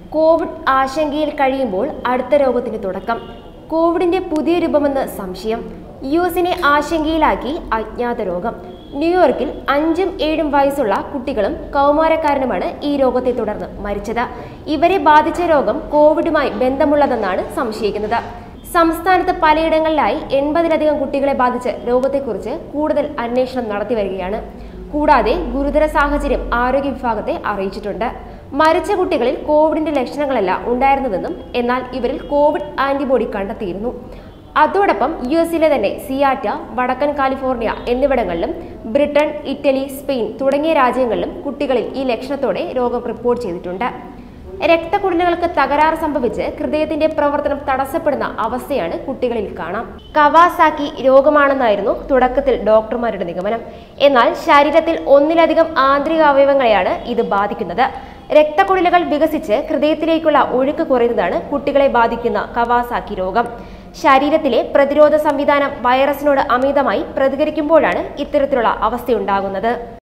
Covid ആശങ്കയിൽ കഴിയുമ്പോൾ അടുത്ത രോഗത്തിന് തുടക്കം കോവിഡിന്റെ പുതിയ രൂപമെന്ന് സംശയം യു എസിനെ ആശങ്കയിലാക്കി അജ്ഞാത രോഗം ന്യൂയോർക്കിൽ അഞ്ചും ഏഴും വയസ്സുള്ള കുട്ടികളും കൗമാരക്കാരനുമാണ് ഈ രോഗത്തെ തുടർന്ന് മരിച്ചത് ഇവരെ ബാധിച്ച രോഗം കോവിഡുമായി ബന്ധമുള്ളതെന്നാണ് സംശയിക്കുന്നത് സംസ്ഥാനത്ത് പലയിടങ്ങളിലായി എൺപതിലധികം കുട്ടികളെ ബാധിച്ച് രോഗത്തെക്കുറിച്ച് കൂടുതൽ അന്വേഷണം നടത്തി വരികയാണ് കൂടാതെ ഗുരുതര സാഹചര്യം ആരോഗ്യ വിഭാഗത്തെ അറിയിച്ചിട്ടുണ്ട് മരിച്ച കുട്ടികളിൽ കോവിഡിന്റെ ലക്ഷണങ്ങളല്ല ഉണ്ടായിരുന്നതെന്നും എന്നാൽ ഇവരിൽ കോവിഡ് ആന്റിബോഡി കണ്ടെത്തിയിരുന്നു അതോടൊപ്പം യു എസിലെ തന്നെ സിയാറ്റ വടക്കൻ കാലിഫോർണിയ എന്നിവിടങ്ങളിലും ബ്രിട്ടൻ ഇറ്റലി സ്പെയിൻ തുടങ്ങിയ രാജ്യങ്ങളിലും കുട്ടികളിൽ ഈ ലക്ഷണത്തോടെ രോഗം റിപ്പോർട്ട് ചെയ്തിട്ടുണ്ട് രക്തക്കുഴലുകൾക്ക് തകരാറ് സംഭവിച്ച് ഹൃദയത്തിന്റെ പ്രവർത്തനം തടസ്സപ്പെടുന്ന അവസ്ഥയാണ് കുട്ടികളിൽ കാണാം കവാസാക്കി രോഗമാണെന്നായിരുന്നു തുടക്കത്തിൽ ഡോക്ടർമാരുടെ നിഗമനം എന്നാൽ ശരീരത്തിൽ ഒന്നിലധികം ആന്തരിക അവയവങ്ങളെയാണ് ഇത് ബാധിക്കുന്നത് രക്തക്കുഴലുകൾ വികസിച്ച് ഹൃദയത്തിലേക്കുള്ള ഒഴുക്ക് കുറയുന്നതാണ് കുട്ടികളെ ബാധിക്കുന്ന കവാസാക്കി രോഗം ശരീരത്തിലെ പ്രതിരോധ സംവിധാനം വൈറസിനോട് അമിതമായി പ്രതികരിക്കുമ്പോഴാണ് ഇത്തരത്തിലുള്ള അവസ്ഥയുണ്ടാകുന്നത്